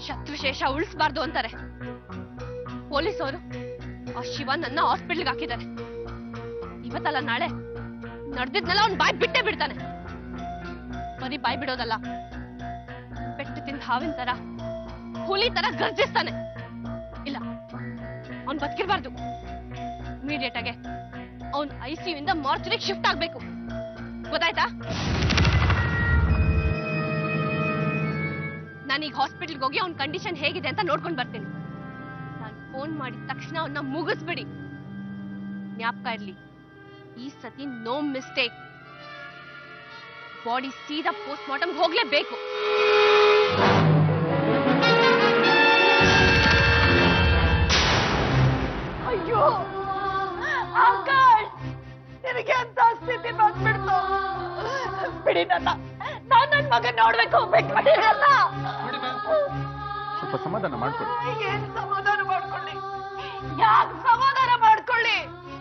ಶತ್ರುಶೇಷ ಉಳಿಸ್ಬಾರ್ದು ಅಂತಾರೆ ಪೊಲೀಸವರು ಆ ಶಿವ ನನ್ನ ಹಾಸ್ಪಿಟ್ಲ್ಗೆ ಹಾಕಿದ್ದಾರೆ ಇವತ್ತಲ್ಲ ನಾಳೆ ನಡೆದಿದ್ನೆಲ್ಲ ಅವ್ನ್ ಬಾಯ್ ಬಿಟ್ಟೇ ಬಿಡ್ತಾನೆ ಬರೀ ಬಾಯ್ ಬಿಡೋದಲ್ಲ ಪೆಟ್ಟು ತಿಂದ ಹಾವಿನ ತರ ಹುಲಿ ತರ ಗರ್ಜಿಸ್ತಾನೆ ಇಲ್ಲ ಅವ್ನ್ ಬದುಕಿರ್ಬಾರ್ದು ಇಮಿಡಿಯೇಟ್ ಆಗಿ ಅವ್ನ್ ಐ ಸಿ ಇಂದ ಮಾರ್ಚರಿಗೆ ಶಿಫ್ಟ್ ಆಗ್ಬೇಕು ಗೊತ್ತಾಯ್ತಾ ನಾನೀಗ ಹಾಸ್ಪಿಟಲ್ಗೆ ಹೋಗಿ ಅವ್ನ ಕಂಡೀಷನ್ ಹೇಗಿದೆ ಅಂತ ನೋಡ್ಕೊಂಡ್ ಬರ್ತೀನಿ ನಾನು ಫೋನ್ ಮಾಡಿದ ತಕ್ಷಣ ಅವನ್ನ ಮುಗಿಸ್ಬಿಡಿ ಜ್ಞಾಪಕ ಇರ್ಲಿ ಈ ಸತಿ ನೋ ಮಿಸ್ಟೇಕ್ ಬಾಡಿ ಸೀದಾ ಪೋಸ್ಟ್ ಮಾರ್ಟಮ್ ಹೋಗ್ಲೇಬೇಕು ಅಯ್ಯೋ ಆಕಾಶ್ ನಿನಗೆ ಅಂತ ಸ್ಥಿತಿ ಬಂದ್ಬಿಡ್ತು ಬಿಡಿ ನನ್ನ ನಾನ್ ನನ್ ಮಗನ್ ನೋಡ್ಬೇಕು ಬಿಟ್ಬಿಟ್ಟಿರಲ್ಲ ಸ್ವಲ್ಪ ಸಮಾಧಾನ ಮಾಡ್ಕೊಳ್ಳಿ ಏನ್ ಸಮಾಧಾನ ಮಾಡ್ಕೊಳ್ಳಿ ಯಾಕೆ ಸಮಾಧಾನ ಮಾಡ್ಕೊಳ್ಳಿ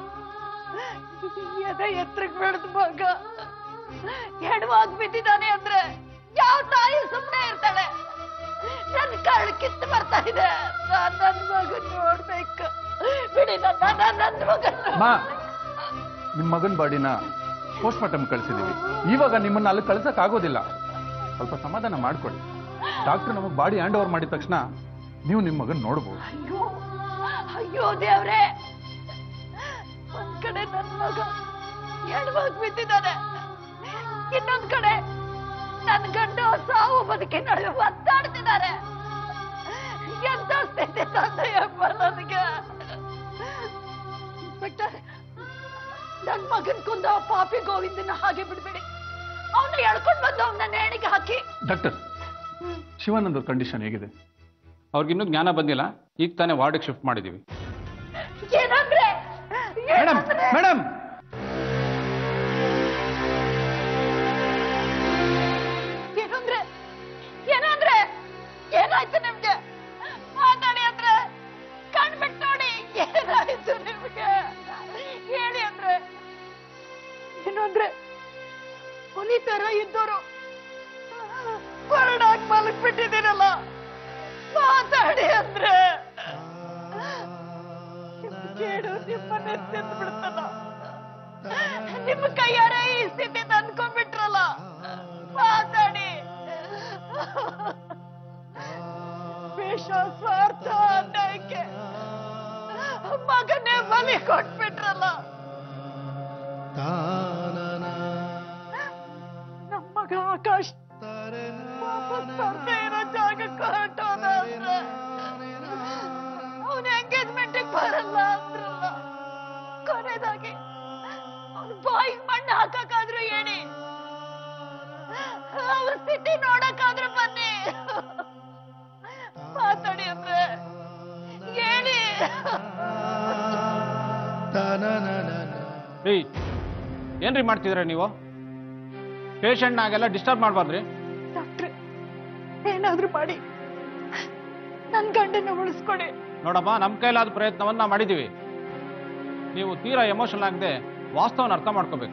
ಎದೆ ಎತ್ತರಕ್ಕೆ ಬೆಳೆದ ಮಗ ಎಡವಾಗಿ ಬಿದ್ದಿದ್ದಾನೆ ಅಂದ್ರೆ ಯಾವ ತಾಯಿ ಸುಮ್ಮನೆ ಇರ್ತಾಳೆ ನನ್ ಕಳ್ಳು ಕಿತ್ತು ಬರ್ತಾ ಇದೆ ನಾನ್ ನನ್ ಮಗನ್ ನೋಡ್ಬೇಕು ಬಿಡಿ ನನ್ನ ನಾನ್ ನನ್ ಮಗನ್ ಮಾ ನಿಮ್ಮ ಮಗನ ಬಾಡಿನ ಪೋಸ್ಟ್ ಮಾರ್ಟಮ್ ಕಳಿಸಿದೀವಿ ಇವಾಗ ನಿಮ್ಮನ್ನ ಅಲ್ಲಿ ಕಳ್ಸಕ್ ಆಗೋದಿಲ್ಲ ಸ್ವಲ್ಪ ಸಮಾಧಾನ ಮಾಡ್ಕೊಳ್ಳಿ ಡಾಕ್ಟರ್ ನಮಗೆ ಬಾಡಿ ಹ್ಯಾಂಡ್ ಓವರ್ ಮಾಡಿದ ತಕ್ಷಣ ನೀವು ನಿಮ್ಮ ಮಗನ್ ನೋಡ್ಬೋದು ಅಯ್ಯೋ ಅಯ್ಯೋ ದೇವ್ರೆ ಒಂದ್ ಕಡೆ ನನ್ ಮಗ ಎಡವಾಗಿ ಬಿದ್ದಿದ್ದಾನೆ ಇನ್ನೊಂದ್ ಕಡೆ ನನ್ ಗಂಡ ಸಾವು ಬದುಕಿನ ನಡುವೆ ಒತ್ತಾಡ್ತಿದ್ದಾರೆ ಎಂತ ಸ್ಥಿತಿ ತಂದೆಯಪ್ಪ ನನಗೆ ಇನ್ಸ್ಪೆಕ್ಟರ್ ನನ್ ಮಗನ್ ಕೊಂದ ಆ ಪಾಪಿ ಗೋವಿಂದನ ಹಾಗೆ ಬಿಡ್ಬೇಡಿ ಅವನ್ನ ಎಳ್ಕೊಂಡ್ ಬಂದು ಅವನ ನೇಣಿಗೆ ಹಾಕಿ ಡಾಕ್ಟರ್ ಶಿವಾನಂದ್ ಕಂಡೀಷನ್ ಹೇಗಿದೆ ಅವ್ರಿಗಿನ್ನೂ ಜ್ಞಾನ ಬಂದಿಲ್ಲ ಈಗ ತಾನೇ ವಾರ್ಡಿಗೆ ಶಿಫ್ಟ್ ಮಾಡಿದ್ದೀವಿ ಏನಂದ್ರೆ ಮೇಡಮ್ ಏನಂದ್ರೆ? ಮೇಡಮ್ ಏನಂದ್ರೆ ಏನಂದ್ರೆ ಏನಾಯ್ತು ನಿಮ್ಗೆ ಮಾತಾಡಿ ಅಂದ್ರೆ ಕಣ್ಬಿಟ್ಟು ನೋಡಿ ಏನಾಯ್ತು ನಿಮ್ಗೆ ಹೇಳಿ ಅಂದ್ರೆ ಏನು ಅಂದ್ರೆ ಹುಲಿ ತರ ಇದ್ದವರು ಹೊರಡಾಗಿ ಮಲಗ್ಬಿಟ್ಟಿದ್ದೀರಲ್ಲ ಮಾತಾಡಿ ಅಂದ್ರೆ ನಿಮ್ ಕೇಳು ನಿಮ್ಮನ್ನೇ ತಿಂದು ಬಿಡ್ತಲ್ಲ ನಿಮ್ಮ ಕೈಯಾರ ಈ ಸ್ಥಿತಿ ತಂದ್ಕೊಂಡ್ಬಿಟ್ರಲ್ಲ ಮಾತಾಡಿ ವೇಷ ಸ್ವಾರ್ಥ ಅನ್ಯಾಯಕ್ಕೆ ಮಗನೇ ಬಲಿ ಕೊಟ್ಬಿಟ್ರಲ್ಲ ನಮ್ಮ ಮಗ ಆಕಾಶ್ ವಾಪಸ್ ಬರ್ದೇ ಇರೋ ಜಾಗಕ್ಕೆ ಹೊರಟೋದ ಅಂದ್ರೆ ಅವನ ಎಂಗೇಜ್ಮೆಂಟಿಗೆ ಬರಲ್ಲ ಅಂದ್ರಲ್ಲ ಕೊನೆದಾಗಿ ಅವನ ಬಾಯಿಗೆ ಮಣ್ಣು ಹಾಕಕ್ಕಾದ್ರೂ ಹೇಳಿ ಅವನ ಸ್ಥಿತಿ ನೋಡಕ್ಕಾದ್ರೂ ಬನ್ನಿ ಮಾತಾಡಿ ಅಂದ್ರೆ ಹೇಳಿ ರೀ ಏನ್ರಿ ಮಾಡ್ತಿದ್ದೀರಾ ನೀವು ಪೇಷಂಟ್ನಾಗೆಲ್ಲ ಡಿಸ್ಟರ್ಬ್ ಮಾಡಬಾರ್ದ್ರಿ ಡಾಕ್ಟ್ರೆ ಏನಾದ್ರೂ ಮಾಡಿ ನನ್ ಗಂಡನ ಉಳಿಸ್ಕೊಡಿ ನೋಡಮ್ಮ ನಮ್ಮ ಕೈಲಾದ ಪ್ರಯತ್ನವನ್ನ ಮಾಡಿದ್ದೀವಿ ನೀವು ತೀರಾ ಎಮೋಷನಲ್ ಆಗದೆ ವಾಸ್ತವನ ಅರ್ಥ ಮಾಡ್ಕೋಬೇಕು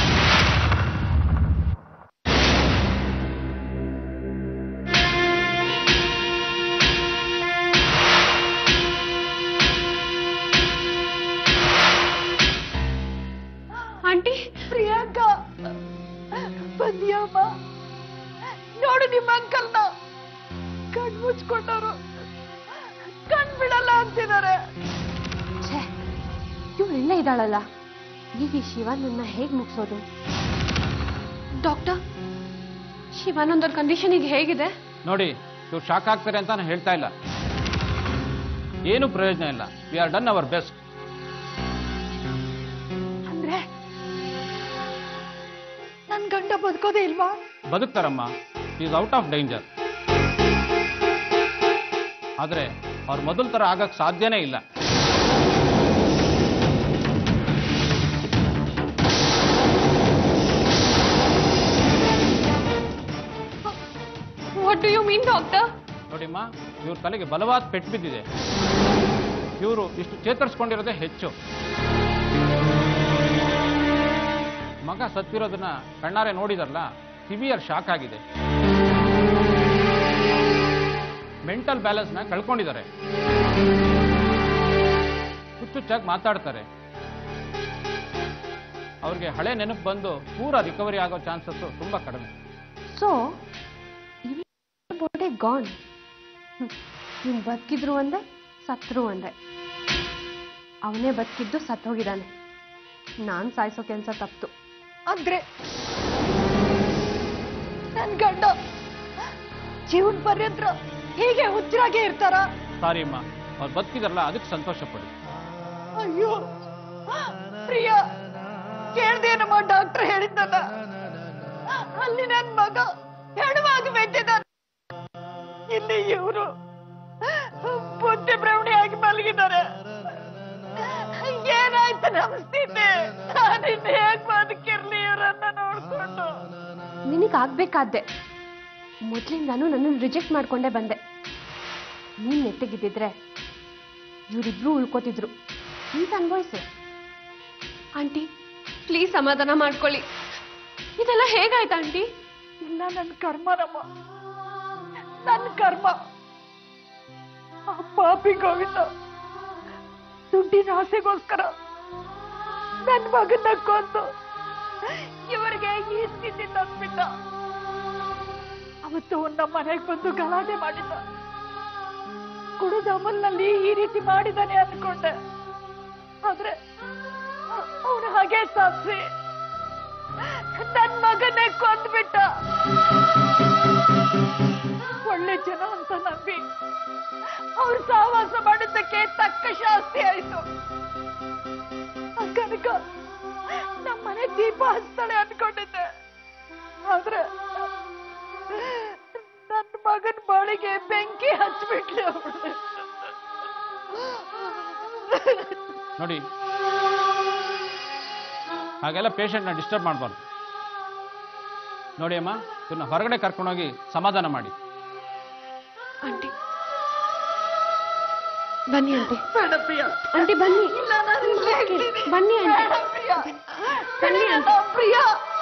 ಆಂಟಿ ಪ್ರಿಯಾಂಕಾ ಬಂದಿಯಮ್ಮ ನೋಡು ನಿಮ್ಮ ಅಂಕಲ್ನ ಕಣ್ ಮುಚ್ಕೊಂಡವ್ರು ಕಣ್ ಬಿಡಲ್ಲ ಅಂತಿದ್ದಾರೆ ಛೇ ಇವಳೆಲ್ಲ ಇದ್ದಾಳಲ್ಲ ಈಗ ಈ ಶಿವಾನಂದನ್ನ ಹೇಗ್ ಮುಗಿಸೋದು ಡಾಕ್ಟರ್ ಶಿವಾನಂದವ್ರ ಕಂಡೀಷನ್ ಈಗ ಹೇಗಿದೆ ನೋಡಿ ಇವ್ರು ಶಾಕ್ ಆಗ್ತಾರೆ ಅಂತ ನಾನು ಹೇಳ್ತಾ ಇಲ್ಲ ಏನು ಪ್ರಯೋಜನ ಇಲ್ಲ we are done our best ಅಂದ್ರೆ ನನ್ ಗಂಡ ಬದುಕೋದೇ ಇಲ್ವಾ ಬದುಕ್ತಾರಮ್ಮ ಈಸ್ ಔಟ್ ಆಫ್ ಡೇಂಜರ್ ಆದರೆ ಅವ್ರ ಮೊದಲ ಥರ ಆಗಕ್ಕೆ ಸಾಧ್ಯನೇ ಇಲ್ಲ what do you mean doctor ನೋಡಿಮ್ಮ ಇವ್ರ ತಲೆಗೆ ಬಲವಾದ ಪೆಟ್ಟು ಬಿದ್ದಿದೆ ಇವರು ಇಷ್ಟು ಚೇತರಿಸ್ಕೊಂಡಿರೋದೇ ಹೆಚ್ಚು ಮಗ ಸತ್ತಿರೋದನ್ನ ಕಣ್ಣಾರೆ ನೋಡಿದಾರಲ್ಲ ಸಿವಿಯರ್ ಶಾಕ್ ಆಗಿದೆ ಮೆಂಟಲ್ ಬ್ಯಾಲೆನ್ಸ್ನ ಕಳ್ಕೊಂಡಿದ್ದಾರೆ ಹುಚ್ಚುಚ್ಚಾಗಿ ಮಾತಾಡ್ತಾರೆ ಅವ್ರಿಗೆ ಹಳೆ ನೆನಪು ಬಂದು ಪೂರ ರಿಕವರಿ ಆಗೋ ಚಾನ್ಸಸ್ಸು ತುಂಬ ಕಡಿಮೆ ಸೊ ಬಾಡಿ ಗಾನ್ ಇವ್ನು ಬದುಕಿದ್ರು ಒಂದೇ ಸತ್ರು ಒಂದೇ ಅವನೇ ಬದುಕಿದ್ದು ಸತ್ತೋಗಿದ್ದಾನೆ ನಾನು ಸಾಯಿಸೋ ಕೆಲಸ ತಪ್ತು ಅಂದ್ರೆ ನನ್ ಗಂಡ ಜೀವನ ಪರ್ಯಂತ ಹೀಗೆ ಹುಚ್ಚರಾಗೆ ಇರ್ತಾರ ಸಾರಿ ಅಮ್ಮ ಅವ್ರು ಬದುಕಿದಾರಲ್ಲ ಅದಕ್ಕೆ ಸಂತೋಷ ಪಡಿ ಅಯ್ಯೋ ಪ್ರಿಯ ಕೇಳ್ದೇನಮ್ಮ ಡಾಕ್ಟರ್ ಹೇಳಿದ್ದಲ್ಲ ಅಲ್ಲಿ ನನ್ ಮಗ ಹೆಣವಾಗಿ ಬೆದ್ದಿದ್ದಾನೆ ಇಲ್ಲಿ ಇವರು ಬುದ್ಧಿ ಭ್ರಮಣೆಯಾಗಿ ಮಲಗಿದ್ದಾರೆ ಏನಾಯ್ತು ನಮ್ ಸ್ಥಿತಿ ನಾನಿನ್ ಹೇಗ್ ಬದುಕಿರ್ಲಿ ಇವರನ್ನ ನೋಡ್ಕೊಂಡು ನಿನಗೆ ಆಗ್ಬೇಕಾದ್ದೆ ಮೊದ್ಲಿಂದಾನು ನನ್ನನ್ನು ರಿಜೆಕ್ಟ್ ಮಾಡ್ಕೊಂಡೇ ಬಂದೆ ನೀನ್ ನೆಟ್ಟಿಗಿದ್ದಿದ್ರೆ ಇವರಿಬ್ರು ಉಳ್ಕೋತಿದ್ರು ಅಂತ ಅನ್ಭವಿಸು ಆಂಟಿ ಪ್ಲೀಸ್ ಸಮಾಧಾನ ಮಾಡ್ಕೊಳ್ಳಿ ಇದೆಲ್ಲ ಹೇಗಾಯ್ತು ಆಂಟಿ ಇಲ್ಲ ನನ್ ಕರ್ಮನಮ್ಮ ನನ್ ಕರ್ಮ ಆ ಪಾಪಿ ಗೋವಿಂದ ದುಡ್ಡಿನ ಆಸೆಗೋಸ್ಕರ ನನ್ ಮಗನ್ನ ಕೊಂದು ಇವರಿಗೆ ಈ ಸ್ಥಿತಿ ತಂದ್ಬಿಟ್ಟ ಅವತ್ತು ನಮ್ಮ ಮನೆಗೆ ಬಂದು ಗಲಾಟೆ ಮಾಡಿದ್ದ ಕುಡಿದ ಅಮಲ್ನಲ್ಲಿ ಈ ರೀತಿ ಮಾಡಿದಾನೆ ಅನ್ಕೊಂಡೆ ಆದ್ರೆ ಅವನು ಹಾಗೆ ಸಾಧಿಸಿ ನನ್ ಮಗನ್ನೇ ಕೊಂದ್ಬಿಟ್ಟ ಒಳ್ಳೆ ಜನ ಅಂತ ನಂಬಿ ಅವ್ರು ಸಹವಾಸ ಮಾಡಿದ್ದಕ್ಕೆ ತಕ್ಕ ಶಾಸ್ತಿ ಆಯ್ತು ಆ ಕನಕ ನಮ್ಮ ಮನೆ ದೀಪ ಹಚ್ತಾಳೆ ಅನ್ಕೊಂಡಿದ್ದೆ ಆದ್ರೆ ನನ್ನ ಮಗನ ಬಾಳಿಗೆ ಬೆಂಕಿ ಹಚ್ಬಿಟ್ಲೆ ಅವಳು ನೋಡಿ ಹಾಗೆಲ್ಲ ಪೇಷಂಟ್ನ ಡಿಸ್ಟರ್ಬ್ ಮಾಡಬಾರ್ದು ನೋಡಿ ಅಮ್ಮ ಇದನ್ನ ಹೊರಗಡೆ ಕರ್ಕೊಂಡೋಗಿ ಸಮಾಧಾನ ಮಾಡಿ ಆಂಟಿ ಬನ್ನಿ ಆಂಟಿ ಬೇಡ ಪ್ರಿಯ ಆಂಟಿ ಬನ್ನಿ ಇಲ್ಲ ನಾನು ಇಲ್ಲೇ ಇರ್ತೀನಿ. ಬನ್ನಿ ಆಂಟಿ ಬೇಡ ಪ್ರಿಯ ಬನ್ನಿ ಬೇಡ ಆಂಟಿ. ಪ್ರಿಯ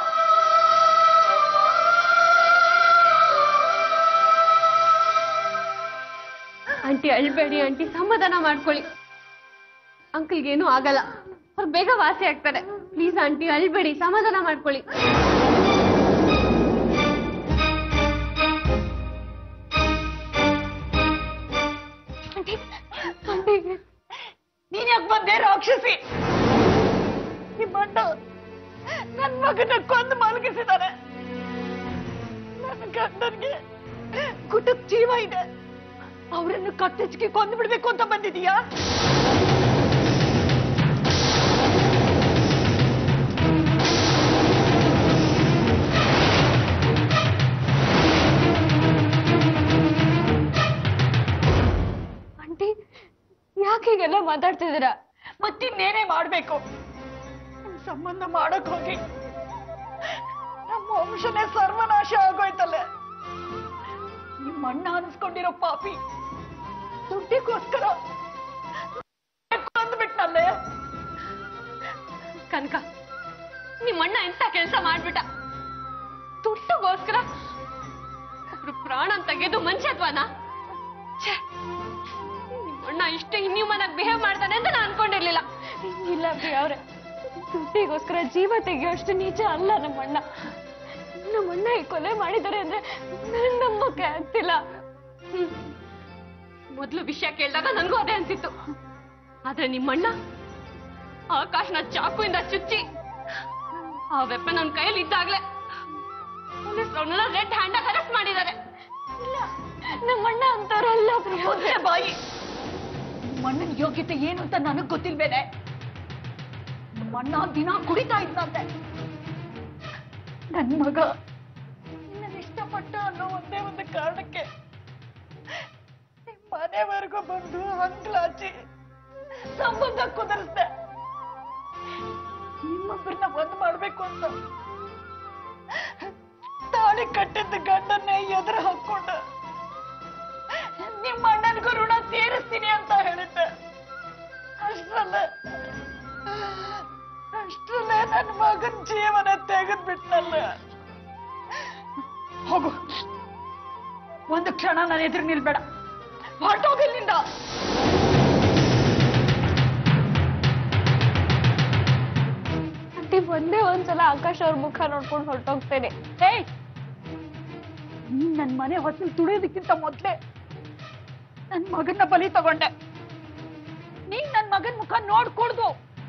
ಆಂಟಿ ಅಳ್ಬೇಡಿ ಆಂಟಿ ಸಮಾಧಾನ ಮಾಡ್ಕೊಳ್ಳಿ ಅಂಕಲ್ಗೆ ಏನೂ ಆಗಲ್ಲ ಅವ್ರು ಬೇಗ ವಾಸಿ ಆಗ್ತಾರೆ ಪ್ಲೀಸ್ ಆಂಟಿ ಅಳ್ಬೇಡಿ ಸಮಾಧಾನ ಮಾಡ್ಕೊಳ್ಳಿ ಆಂಟಿ ಆಂಟಿ ನೀನ್ ಯಾಕೆ ಬಂದೆ ರಾಕ್ಷಸಿ ನಿಮ್ಮಣ್ಣ ನನ್ ಮಗನ ಕೊಂದು ಮಲಗಿಸಿದಾನೆ ನನ್ನ ಗಂಡನ್ಗೆ ಗುಟಕ್ ಜೀವ ಇದೆ ಅವರನ್ನು ಕತ್ತಿಚ್ಕಿ ಕೊಂದು ಬಿಡ್ಬೇಕು ಅಂತ ಬಂದಿದೀಯಾ ಆಂಟಿ ಯಾಕೆ ಹೀಗೆಲ್ಲ ಮಾತಾಡ್ತಿದ್ದೀರಾ ಮತ್ತಿನ್ನೇನೇ ಮಾಡ್ಬೇಕು ನಿಮ್ ಸಂಬಂಧ ಮಾಡಕ್ ಹೋಗಿ ನಮ್ಮ ವಂಶನೇ ಸರ್ವನಾಶ ಆಗೋಯ್ತಲ್ಲೇ ನಿಮ್ಮ ಅಣ್ಣ ಅನ್ಸ್ಕೊಂಡಿರೋ ಪಾಪಿ ದುಡ್ಡಿಗೋಸ್ಕರ ಕೊಂದ್ಬಿಟ್ನಲ್ಲೇ ಕನಕ ನಿಮ್ಮಣ್ಣ ಎಂತ ಕೆಲಸ ಮಾಡ್ಬಿಟ್ಟ ದುಡ್ಡುಗೋಸ್ಕರ ಒಬ್ರು ಪ್ರಾಣ ತೆಗೆದು ಮನುಷ್ಯತ್ವನ ಛೆ, ನಿಮ್ಮಣ್ಣ ಇಷ್ಟು ಇನ್ಹ್ಯೂಮನ್ ಆಗಿ ಬಿಹೇವ್ ಮಾಡ್ತಾನೆ ಅಂತ ನಾನು ಅನ್ಕೊಂಡಿರ್ಲಿಲ್ಲ ಇಲ್ಲ ಪ್ರಿಯ ಅವ್ರೆ ದುಡ್ಡಿಗೋಸ್ಕರ ಜೀವ ತೆಗೆಯೋಷ್ಟು ನಿಜ ಅಲ್ಲ ನಮ್ಮಣ್ಣ ನಮ್ಮಣ್ಣ ಈ ಕೊಲೆ ಮಾಡಿದ್ದಾರೆ ಅಂದ್ರೆ ನನ್ ನಂಬಕ್ಕೆ ಆಗ್ತಿಲ್ಲ ಹ್ಮ್. ಮೊದ್ಲು ವಿಷಯ ಕೇಳಿದಾಗ ನನಗೂ ಅದೇ ಅನ್ಸಿತ್ತು ಆದ್ರೆ ನಿಮ್ಮಣ್ಣ ಆಕಾಶ್ನ ಚಾಕುವಿಂದ ಚುಚ್ಚಿ ಆ ವೆಪನ್ ಅವ್ನ ಕೈಯಲ್ಲಿ ಇದ್ದಾಗ್ಲೇ ಪೊಲೀಸ್ ಅವ್ರನ್ನೆಲ್ಲ ರೆಡ್ ಹ್ಯಾಂಡ್ ಆಗಿ ಅರೆಸ್ಟ್ ಮಾಡಿದ್ದಾರೆ ಇಲ್ಲ ನಮ್ಮಣ್ಣ ಅಂತಾರಲ್ಲ ಮುಚ್ಚೆ ಬಾಯಿ ಮಣ್ಣನ ಯೋಗ್ಯತೆ ಏನು ಅಂತ ನನಗ್ ಗೊತ್ತಿಲ್ವೇನೆ ಮಣ್ಣ ದಿನ ಕುಡಿತಾ ಇದ್ದಂತೆ ನನ್ ಮಗ ನನ್ನ ಇಷ್ಟಪಟ್ಟ ಅನ್ನೋ ಒಂದೇ ಒಂದು ಕಾರಣಕ್ಕೆ ನಿಮ್ ಮನೆವರೆಗೂ ಬಂದು ಹಂಗ್ಲಾಚಿ ಸಂಬಂಧ ಕುದುರಿಸ್ದೆ ನಿಮ್ಮೊಬ್ಬರನ್ನ ಒಂದ್ ಮಾಡ್ಬೇಕು ಅಂತ ತಾಳಿ ಕಟ್ಟಿದ್ದ ಗಂಡನ್ನೇ ಎದುರು ಹಾಕೊಂಡು ನಿಮ್ಮ ಅಣ್ಣನಿಗೂ ಋಣ ತೀರಿಸ್ತೀನಿ ಅಂತ ಹೇಳಿದ್ದೆ ಅಷ್ಟ್ರಲ್ಲೇ ಅಷ್ಟ್ರಲ್ಲೇ ನನ್ನ ಮಗನ ಜೀವನ ತೆಗೆದ್ಬಿಟ್ನಲ್ಲ ಹೋಗು ಒಂದು ಕ್ಷಣ ನಾನು ಎದುರು ನಿಲ್ಬೇಡ ಹೊರಟೋಗಿಲ್ಲಿಂದ ಆಂಟಿ ಒಂದೇ ಒಂದ್ಸಲ ಆಕಾಶ್ ಅವ್ರ ಮುಖ ನೋಡ್ಕೊಂಡು ಹೊರಟೋಗ್ತೇನೆ ಏಯ್ ನೀನ್ ನನ್ ಮನೆ ಹೊತ್ತಲ್ಲಿ ತುಳಿಯೋದಕ್ಕಿಂತ ಮೊದ್ಲೇ ನನ್ ಮಗನ್ನ ಬಲಿ ತಗೊಂಡೆ ನೀನ್ ನನ್ ಮಗನ್ ಮುಖ ನೋಡ್ಕೊಡ್ದು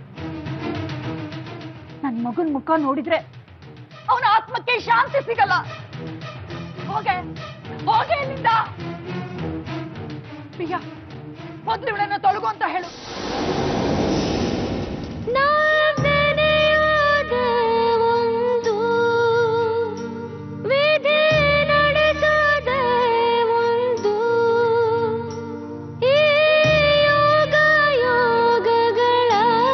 ನನ್ ಮಗನ್ ಮುಖ ನೋಡಿದ್ರೆ ಅವನ ಆತ್ಮಕ್ಕೆ ಶಾಂತಿ ಸಿಗಲ್ಲ ಹೋಗೆ ಹೋಗೆ ಇಲ್ಲಿಂದ ಪ್ರಿಯಾ ಮೊದ್ಲು ಇವಳನ್ನ ತೊಳಗು ಅಂತ ಹೇಳು ಒಂದು ವಿಧಿ ನಡೆಸದ ಒಂದು ಈ ಯೋಗ ಯೋಗಗಳ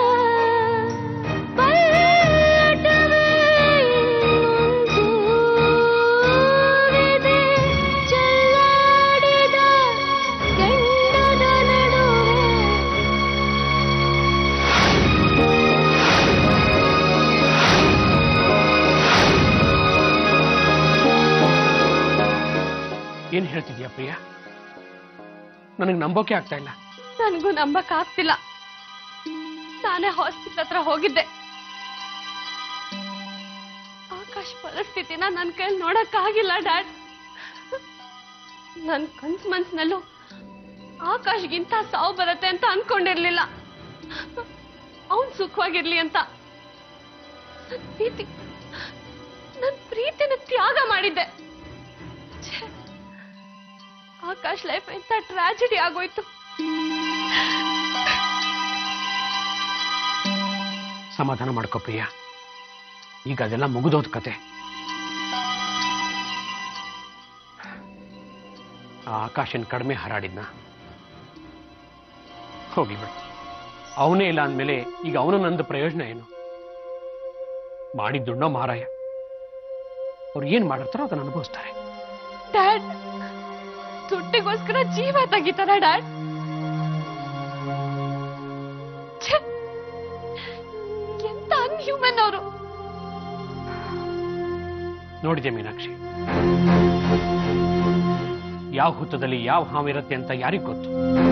ಪಲ್ಲಟವೇ ಇನ್ನೊಂದು ವಿಧಿ ಚೆಲ್ಲಾಡಿದ ಕೆಂಡದ ನಡುವೆ ಏನ್ ಹೇಳ್ತಿದ್ಯಾ ಪ್ರಿಯ ನನಗೆ ನಂಬೋಕೆ ಆಗ್ತಾ ಇಲ್ಲ ನನಗೂ ನಂಬಕ್ ಆಗ್ತಿಲ್ಲ ನಾನೇ ಹಾಸ್ಪಿಟಲ್ ಹತ್ರ ಹೋಗಿದ್ದೆ ಆಕಾಶ್ ಪರಿಸ್ಥಿತಿನ ನನ್ ಕೈಯಲ್ಲಿ ನೋಡಕ್ ಆಗಿಲ್ಲ ಡ್ಯಾಡ್ ನನ್ ಕನ್ಸ್ ಮನ್ಸ್ನಲ್ಲೂ ಆಕಾಶ್ಗಿಂತ ಸಾವು ಬರತ್ತೆ ಅಂತ ಅನ್ಕೊಂಡಿರ್ಲಿಲ್ಲ ಅವನ್ ಸುಖವಾಗಿರ್ಲಿ ಅಂತ ನನ್ ಪ್ರೀತಿ ನನ್ ಪ್ರೀತಿನ ತ್ಯಾಗ ಮಾಡಿದ್ದೆ ಛೆ, ಆಕಾಶ್ ಲೈಫ್ ಎಂತ ಟ್ರಾಜಿಡಿ ಆಗೋಯ್ತು ಸಮಾಧಾನ ಮಾಡ್ಕೋ ಪ್ರಿಯ ಈಗ ಅದೆಲ್ಲ ಮುಗಿದೋದ್ ಕತೆ ಆ ಆಕಾಶನ್ ಕಡಿಮೆ ಹಾರಾಡಿದ್ನ ಹೋಗ್ಲಿ ಬಿಡು ಅವನೇ ಇಲ್ಲ ಅಂದ್ಮೇಲೆ ಈಗ ಅವನು ನಂದು ಪ್ರಯೋಜನ ಏನು ಮಾಡಿದ್ದುಣ್ಣೋ ಮಾರಾಯ ಅವ್ರು ಏನ್ ಮಾಡಿರ್ತಾರೋ ಅದನ್ನ ಅನುಭವಿಸ್ತಾರೆ ಡ್ಯಾಡ್ ದುಡ್ಡಿಗೋಸ್ಕರ ಜೀವ ತೆಗಿತಾರ ಡ್ಯಾಡ್ ಛೆ! ಎಂತ ಅನ್ಹ್ಯೂಮನ್ ಅವರು ನೋಡಿದೆ ಮೀನಾಕ್ಷಿ ಯಾವ ಹುತ್ತದಲ್ಲಿ ಯಾವ ಹಾವಿರತ್ತೆ ಅಂತ ಯಾರಿಗ್ ಗೊತ್ತು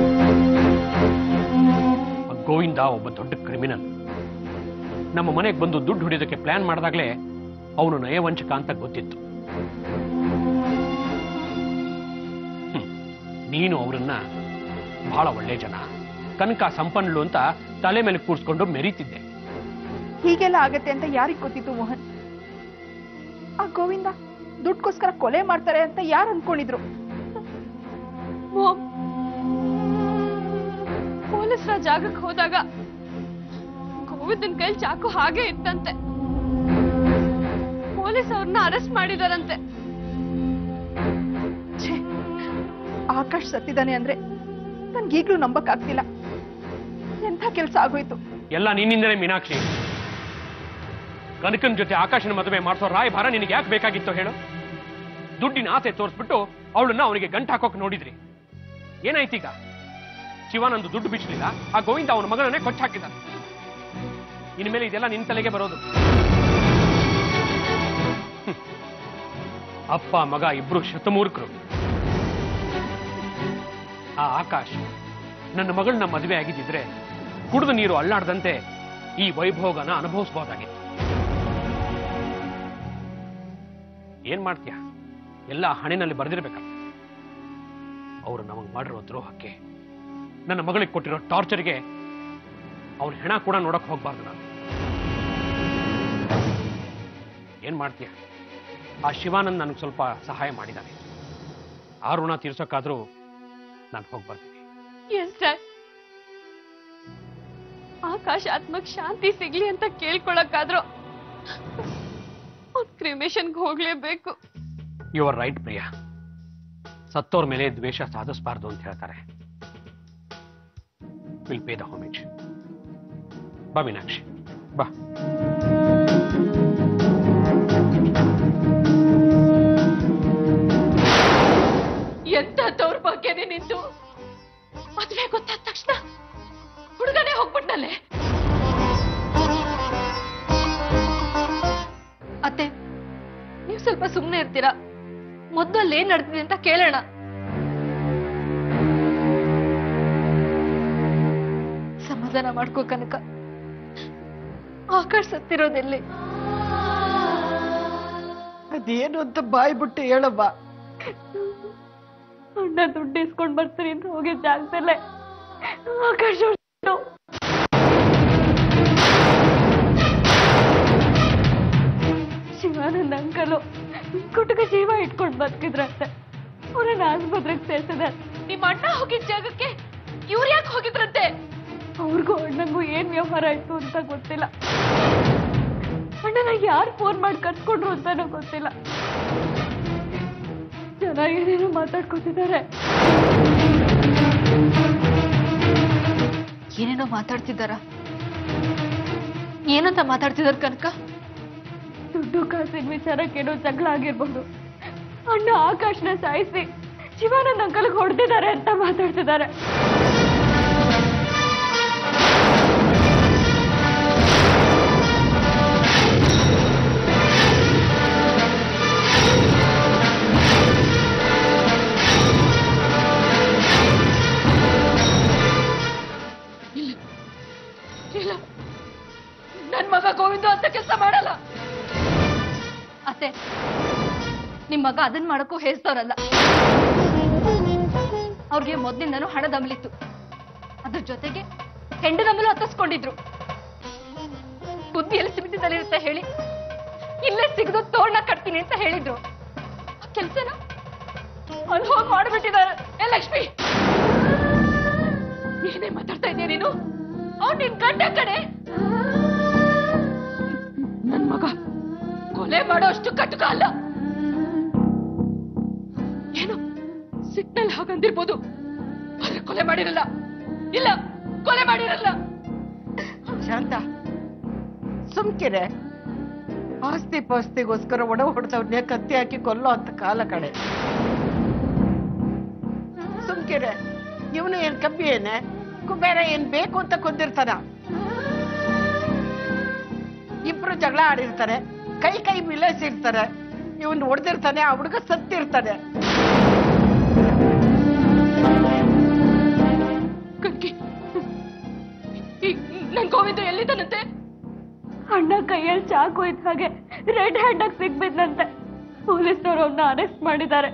ಆ ಗೋವಿಂದ ಒಬ್ಬ ದೊಡ್ಡ ಕ್ರಿಮಿನಲ್ ನಮ್ಮ ಮನೆಗೆ ಬಂದು ದುಡ್ಡು ಹೊಡಿಯೋದಕ್ಕೆ ಪ್ಲಾನ್ ಮಾಡಿದಾಗಲೇ ಅವನು ನಯವಂಚಕ ಅಂತ ಗೊತ್ತಿತ್ತು ಹ್ಮ್. ನೀನು ಅವರನ್ನ ಬಹಳ ಒಳ್ಳೆ ಜನ ಕನಕ ಸಂಪನ್ನುಳು ಅಂತ ತಲೆ ಮೇಲೆ ಕೂರ್ಸ್ಕೊಂಡು ಮೆರೀತಿದ್ದೆ ಹೀಗೆಲ್ಲ ಆಗತ್ತೆ ಅಂತ ಯಾರಿಗ್ ಗೊತ್ತಿತ್ತು ಮೋಹನ್ ಆ ಗೋವಿಂದ ದುಡ್ಗೋಸ್ಕರ ಕೊಲೆ ಮಾಡ್ತಾರೆ ಅಂತ ಯಾರು ಅನ್ಕೊಂಡಿದ್ರು ಮಾಮ್ ಪೊಲೀಸರ ಜಾಗಕ್ಕೆ ಹೋದಾಗ ಗೋವಿಂದನ್ ಕೈಲಿ ಚಾಕು ಹಾಗೆ ಇತ್ತಂತೆ ಪೊಲೀಸ್ ಅವ್ರನ್ನ ಅರೆಸ್ಟ್ ಮಾಡಿದಾರಂತೆ ಛೇ ಆಕಾಶ್ ಸತ್ತಿದ್ದಾನೆ ಅಂದ್ರೆ ನನ್ಗೀಗ್ಲೂ ನಂಬಕ್ ಆಗ್ತಿಲ್ಲ ಎಂಥ ಕೆಲ್ಸ ಆಗೋಯ್ತು ಎಲ್ಲ ನಿನ್ನಿಂದಲೇ ಮೀನಾಕ್ಷಿ ಕನಕನ್ ಜೊತೆ ಆಕಾಶನ ಮದುವೆ ಮಾಡಿಸೋ ರಾಯಭಾರ ನಿನಗೆ ಯಾಕೆ ಬೇಕಾಗಿತ್ತು ಹೇಳು ದುಡ್ಡಿನ ಆಸೆ ತೋರಿಸ್ಬಿಟ್ಟು ಅವಳನ್ನ ಅವನಿಗೆ ಗಂಟು ಹಾಕೋಕ್ ನೋಡಿದ್ರಿ ಏನಾಯ್ತೀಗ ಶಿವಾನಂದು ದುಡ್ಡು ಬಿಚ್ಚಲಿಲ್ಲ ಆ ಗೋವಿಂದ ಅವನ ಮಗನನ್ನೇ ಕೊಚ್ಚ ಹಾಕಿದ ಇನ್ಮೇಲೆ ಇದೆಲ್ಲ ನಿನ್ ತಲೆಗೆ ಬರೋದು ಹ್ಮ್. ಅಪ್ಪ ಮಗ ಇಬ್ರು ಶತಮೂರ್ಖರು ಆ ಆಕಾಶ್ ನನ್ನ ಮಗಳನ್ನ ಮದುವೆ ಆಗಿದ್ದಿದ್ರೆ ಕುಡಿದು ನೀರು ಅಲ್ಲಾಡದಂತೆ ಈ ವೈಭೋಗನ ಅನುಭವಿಸಬಹುದಾಗಿತ್ತು ಏನ್ ಮಾಡ್ತೀಯ ಎಲ್ಲ ಹಣೆನಲ್ಲಿ ಬರೆದಿರ್ಬೇಕ ಅವರು ನಮಗ್ ಮಾಡಿರೋ ದ್ರೋಹಕ್ಕೆ ನನ್ನ ಮಗಳಿಗೆ ಕೊಟ್ಟಿರೋ ಟಾರ್ಚರ್ಗೆ ಅವನ ಹೆಣ ಕೂಡ ನೋಡಕ್ ಹೋಗ್ಬಾರ್ದು ನಾನು ಏನ್ ಮಾಡ್ತೀಯ ಆ ಶಿವಾನಂದ್ ನನಗೆ ಸ್ವಲ್ಪ ಸಹಾಯ ಮಾಡಿದ್ದಾನೆ ಆ ಋಣ ತೀರ್ಸೋಕ್ಕಾದ್ರೂ ನಾನು ಹೋಗಿ ಬರ್ತೀನಿ ಎಸ್ ಡ್ಯಾಡ್ ಆಕಾಶ ಆತ್ಮಕ್ ಶಾಂತಿ ಸಿಗ್ಲಿ ಅಂತ ಕೇಳ್ಕೊಳಕ್ಕಾದ್ರೂ ಅವ್ನ್ ಕ್ರಿಮೇಷನ್ಗೆ ಹೋಗ್ಲೇಬೇಕು ಯು ಆರ್ ರೈಟ್ ಪ್ರಿಯಾ ಸತ್ತೋರ್ ಮೇಲೆ ದ್ವೇಷ ಸಾಧಿಸಬಾರ್ದು ಅಂತ ಹೇಳ್ತಾರೆ ವಿಲ್ ಪೇ ದ ಹೋಮೇಜ್ ಬಾ ಮೀನಾಕ್ಷಿ ಬಾ ಎಂತ ದೌರ್ಭಾಗ್ಯನೇ ನಿಂತು ಮದ್ವೆ ಗೊತ್ತಾದ ತಕ್ಷಣ ಹುಡುಗನೇ ಹೋಗ್ಬಿಟ್ನಲ್ಲೇ ಅತ್ತೆ ನೀವು ಸ್ವಲ್ಪ ಸುಮ್ಮನೆ ಇರ್ತೀರಾ ಮೊದಲು ಏನ್ ನಡೆದಿದೆ ಅಂತ ಕೇಳೋಣ ಸಮಾಧಾನ ಮಾಡ್ಕೋ ಕನಕ ಆಕಾಶ್ ಸತ್ತಿರೋದೆಲ್ಲಿ ಅದೇನು ಅಂತ ಬಾಯಿ ಬಿಟ್ಟು ಹೇಳವ್ವ ಅಣ್ಣ ದುಡ್ಡು ಇಸ್ಕೊಂಡ್ ಬರ್ತೀನಿ ಅಂತ ಹೋಗಿದ್ದ ಜಾಗದಲ್ಲೇ ಆಕಾಶ್ ಹೊರ್ಟು. ಶಿವಾನಂದ ಅಂಕಲು ಕುಟುಕ ಜೀವ ಇಟ್ಕೊಂಡ್ ಬದುಕಿದ್ರಂತೆ ಅವ್ರನ್ನ ಆಸ್ಪತ್ರೆಗೆ ಸೇರ್ಸಿದಾರೆ ನಿಮ್ಮ ಅಣ್ಣ ಹೋಗಿದ್ ಜಾಗಕ್ಕೆ ಇವ್ರು ಯಾಕೆ ಹೋಗಿದ್ರಂತೆ ಅವ್ರಿಗೂ ಅಣ್ಣಂಗೂ ಏನ್ ವ್ಯವಹಾರ ಆಯ್ತು ಅಂತ ಗೊತ್ತಿಲ್ಲ ಅಣ್ಣನ ಯಾರು ಫೋನ್ ಮಾಡಿ ಕರ್ಸ್ಕೊಂಡ್ರು ಅಂತಾನೂ ಗೊತ್ತಿಲ್ಲ ಜನ ಏನೇನೋ ಮಾತಾಡ್ಕೊತಿದ್ದಾರೆ ಏನೇನೋ ಮಾತಾಡ್ತಿದ್ದಾರ ಏನಂತ ಮಾತಾಡ್ತಿದಾರ ಕನಕ ದುಡ್ಡು ಕಾಸಿನ ವಿಚಾರಕ್ಕೇನೋ ಜಗಳ ಆಗಿರ್ಬೋದು ಅಣ್ಣ ಆಕಾಶ್ನ ಸಾಯಿಸಿ ಶಿವಾನಂದ ಅಂಕಲ್ಗೆ ಹೊಡೆದಿದ್ದಾರೆ ಅಂತ ಮಾತಾಡ್ತಿದ್ದಾರೆ ಇಲ್ಲ ನನ್ ಮಗ ಗೋವಿಂದ ಅಂತ ಕೆಲಸ ಮಾಡಲ್ಲ ಅತ್ತೆ ನಿಮ್ ಮಗ ಅದನ್ ಮಾಡಕ್ಕೂ ಹೇಸ್ತವ್ರಲ್ಲ ಅವ್ರಿಗೆ ಮೊದ್ಲಿಂದನೂ ಹಣದಮಲಿತ್ತು ಅದ್ರ ಜೊತೆಗೆ ಹೆಂಡದಮಲು ಹತ್ತಿಸ್ಕೊಂಡಿದ್ರು ಬುದ್ಧಿ ಎಲ್ಲಿ ಸಿಮಿತದಲ್ಲಿರುತ್ತೆ ಹೇಳಿ ಇಲ್ಲೇ ಸಿಗದು ತೋರಣ ಕಟ್ತೀನಿ ಅಂತ ಹೇಳಿದ್ರು ಆ ಕೆಲ್ಸನ ಅಲ್ಲಿ ಹೋಗಿ ಮಾಡ್ಬಿಟ್ಟಿದ್ದಾರೆ ಏ ಲಕ್ಷ್ಮಿ ಏನೇ ಮಾತಾಡ್ತಾ ಇದೀಯ ನೀನು ಅವ್ನು ನಿನ್ ಗಂಡ ಕಡೆ ನನ್ ಮಗ ಕೊಲೆ ಮಾಡೋ ಅಷ್ಟು ಕಟುಕ ಅಲ್ಲ ಏನು ಸಿಟ್ನಲ್ಲಿ ಹಾಗಂದಿರ್ಬೋದು ಆದ್ರೆ ಕೊಲೆ ಮಾಡಿರಲ್ಲ ಇಲ್ಲ ಕೊಲೆ ಮಾಡಿರಲ್ಲ ಶಾಂತ ಸುಮ್ಕಿರೆ ಆಸ್ತಿ ಪಾಸ್ತಿಗೋಸ್ಕರ ಒಡ ಹೊಡೆದವ್ರನ್ನೇ ಕತ್ತಿ ಹಾಕಿ ಕೊಲ್ಲೋ ಅಂತ ಕಾಲ ಕಡೆ ಸುಮ್ಕಿರೆ ಇವನು ಏನ್ ಕಬ್ಬಿ ಏನೆ ಕುಬೇರ ಏನ್ ಬೇಕು ಅಂತ ಕೊಂದಿರ್ತಾನ ಇಬ್ರು ಜಗಳ ಆಡಿರ್ತಾರೆ ಕೈ ಕೈ ಮಿಲಾಯಿಸಿರ್ತಾರೆ ಇವನ್ ಹೊಡೆದಿರ್ತಾನೆ ಆ ಹುಡುಗ ಸತ್ತಿರ್ತಾನೆ ಕಣ್ಕಿ ನನ್ ಗೋವಿಂದ ಎಲ್ಲಿದ್ದಾನಂತೆ ಅಣ್ಣ ಕೈಯಲ್ಲಿ ಚಾಕು ಇದ್ದ ಹಾಗೆ ರೆಡ್ ಹ್ಯಾಂಡ್ ಆಗಿ ಸಿಗ್ಬಿದ್ನಂತೆ ಪೊಲೀಸ್ನವರು ಅವನ್ನ ಅರೆಸ್ಟ್ ಮಾಡಿದ್ದಾರೆ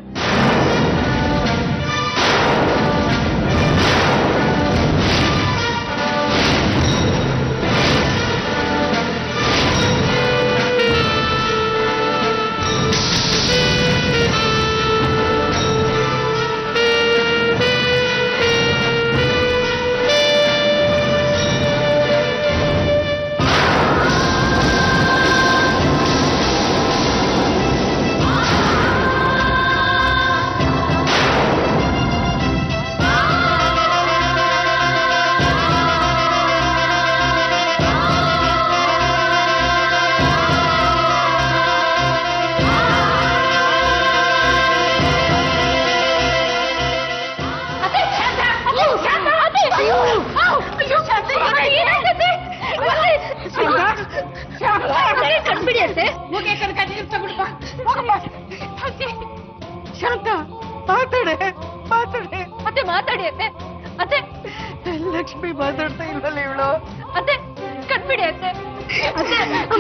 ಶಾಂತ ಮಾತಾಡೆ ಮಾತಾಡೆ ಅತ್ತೆ ಮಾತಾಡಿ ಅತ್ತೆ ಅತ್ತೆ ಲಕ್ಷ್ಮಿ ಮಾತಾಡ್ತಾ ಇಲ್ವಲ್ಲ ಇವಳು ಅತ್ತೆ ಕಣ್ಬಿಡಿ ಅತ್ತೆ ಅತ್ತೆ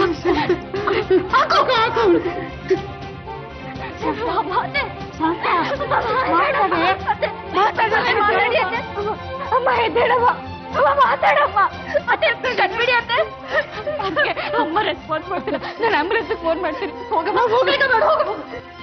ಅಮ್ಮ, ಅತ್ತೆ. ಮಾತಾಡಿ. ಅತ್ತೆ, ಮಾತಾಡಿ ಅತ್ತೆ. ಅಮ್ಮ ಎದ್ದೇಳಮ್ಮ ಅಮ್ಮ ಮಾತಾಡಮ್ಮ ಅತ್ತೆ ಕಣ್ಬಿಡಿ ಅತ್ತೆ ಅದ್ಕೆ ಅಮ್ಮ ರೆಸ್ಪಾನ್ಸ್ ಮಾಡ್ತಿಲ್ಲ ನಾನು ಆಂಬುಲೆನ್ಸ್ ಫೋನ್ ಮಾಡ್ತೀನಿ ಹೋಗಮ್ಮ ಹೋಗಮ್ಮ ಹೋಗಮ್ಮ